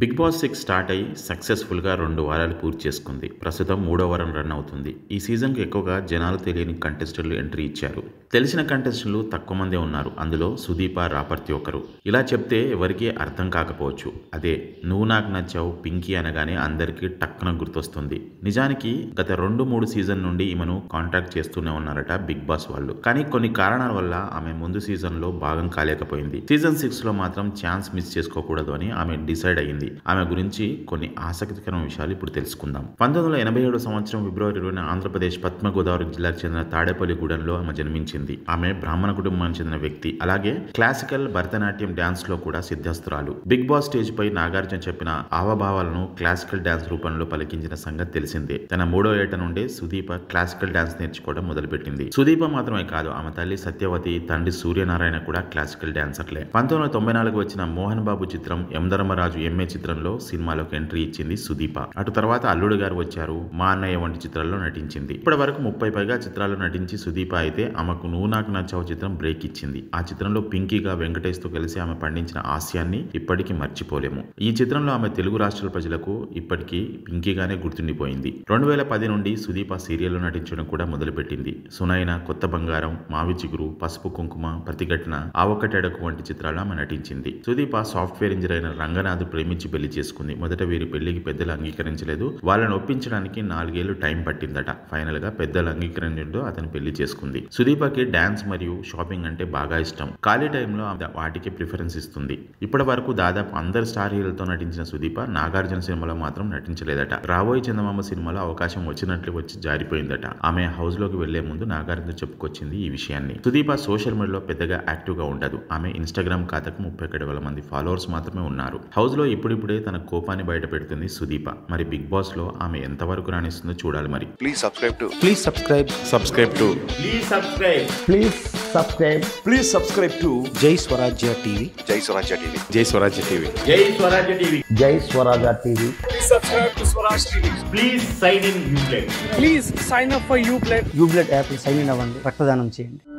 Big boss six start అయ్యి సక్సెస్ఫుల్గా రెండు వారాలు పూర్తి చేసుకుంది ప్రస్తుతం మూడో వారం రన్ అవుతుంది ఈ సీజన్కి ఎక్కువగా జనాలు తెలియని కంటెస్టర్లు ఎంట్రీ ఇచ్చారు తెలిసిన కంటెస్టర్లు తక్కువ మందే ఉన్నారు అందులో సుదీప రాపర్తి ఒకరు ఇలా చెప్తే ఎవరికీ అర్థం కాకపోవచ్చు అదే నువ్వు నాకు నచ్చావు పింకీ అనగానే అందరికీ టక్కున గుర్తొస్తుంది నిజానికి గత రెండు మూడు సీజన్ నుండి ఈమెను కాంటాక్ట్ చేస్తూనే ఉన్నారట బిగ్ బాస్ వాళ్ళు కానీ కొన్ని కారణాల వల్ల ఆమె ముందు సీజన్లో భాగం కాలేకపోయింది సీజన్ సిక్స్ లో మాత్రం ఛాన్స్ మిస్ చేసుకోకూడదు అని ఆమె డిసైడ్ అయ్యింది ఆమె గురించి కొన్ని ఆసక్తికరమైన విషయాలు ఇప్పుడు తెలుసుకుందాం పంతొమ్మిది వందల ఎనభై ఏడు సంవత్సరం ఫిబ్రవరి ఇరవై ఆంధ్రప్రదేశ్ పశ్చిమ గోదావరి జిల్లాకు చెందిన తాడేపల్లిగూడెంలో ఆమె జన్మించింది ఆమె బ్రాహ్మణ కుటుంబానికి చెందిన వ్యక్తి అలాగే క్లాసికల్ భరతనాట్యం డాన్స్ లో కూడా సిద్ధస్తురాలు బిగ్ బాస్ స్టేజ్ పై నాగార్జున చెప్పిన ఆవభావాలను క్లాసికల్ డాన్స్ రూపంలో పలికించిన సంగతి తెలిసిందే తన మూడో ఏట నుండే సుదీప క్లాసికల్ డాన్స్ నేర్చుకోవడం మొదలుపెట్టింది సుదీప మాత్రమే కాదు ఆమె తల్లి సత్యవతి తండ్రి సూర్యనారాయణ కూడా క్లాసికల్ డాన్సర్లే పంతొమ్మిది వందల తొంభై నాలుగు వచ్చిన మోహన్ బాబు చిత్రం యమధర్మరాజు ఎంఏ చిత్రంలో సినిమాలోకి ఎంట్రీ ఇచ్చింది సుదీప అటు తర్వాత అల్లుడు గారు వచ్చారు మా అన్నయ్య వంటి చిత్రాల్లో నటించింది ఇప్పటి వరకు ముప్పై పైగా చిత్రాల్లో నటించి సుదీప అయితే ఆమెకు నువ్వు నాకు నచ్చావు చిత్రం బ్రేక్ ఇచ్చింది ఆ చిత్రంలో పింకీగా వెంకటేష్ తో కలిసి ఆమె పండించిన హాస్యాన్ని ఇప్పటికీ మర్చిపోలేము ఈ చిత్రంలో ఆమె తెలుగు రాష్ట్రాల ప్రజలకు ఇప్పటికీ పింకీగానే గుర్తుండిపోయింది రెండు వేల పది నుండి సుదీప సీరియల్లో నటించడం కూడా మొదలుపెట్టింది సునైన కొత్త బంగారం మావి చిగురు పసుపు కుంకుమ ప్రతిఘటన ఆవకటెడకు వంటి చిత్రాల్లో ఆమె నటించింది సుదీప సాఫ్ట్వేర్ ఇంజనీర్ అయిన రంగనాథ్ ప్రేమించి పెళ్లి చేసుకుంది మొదట వీరి పెళ్లికి పెద్దలు అంగీకరించలేదు వాళ్ళని ఒప్పించడానికి నాలుగేళ్లు టైం పట్టిందట ఫైనల్ గా పెద్దలు అంగీకరించడంతో అతను పెళ్లి చేసుకుంది సుదీపకి డాన్స్ మరియు షాపింగ్ అంటే బాగా ఇష్టం ఖాళీ టైంలో ఆమె వాటికి ప్రిఫరెన్స్ ఇస్తుంది ఇప్పటి వరకు దాదాపు అందరు స్టార్ హీరోలతో నటించిన సుదీప నాగార్జున సినిమాలో మాత్రం నటించలేదట రాబోయే చందమామ సినిమాలో అవకాశం వచ్చినట్లు వచ్చి జారిపోయిందట ఆమె హౌస్ లోకి వెళ్లే ముందు నాగార్జున చెప్పుకొచ్చింది ఈ విషయాన్ని సుదీప సోషల్ మీడియాలో పెద్దగా యాక్టివ్ గా ఉండదు ఆమె ఇన్స్టాగ్రామ్ ఖాతాకు ముప్పై ఒకటి వేల మంది ఫాలోవర్స్ మాత్రమే ఉన్నారు హౌస్ లో ఇప్పుడిప్పుడే తన కోపాన్ని బయట పెడుతుంది సుదీప మరి బిగ్ బాస్ లో ఆమె ఎంతవరకు రాణిస్తుందో చూడాలి మరి Please subscribe to Please subscribe. subscribe to Please subscribe. Please subscribe. please subscribe to Jai Swarajya TV. Jai Swarajya TV. Jai Swarajya TV. Jai Swarajya TV. Jai Swaraja TV. Please sign in Uplay. Please sign up for you plate యూబ్లెట్ app sign in అవ్వండి రక్తదానం చేయండి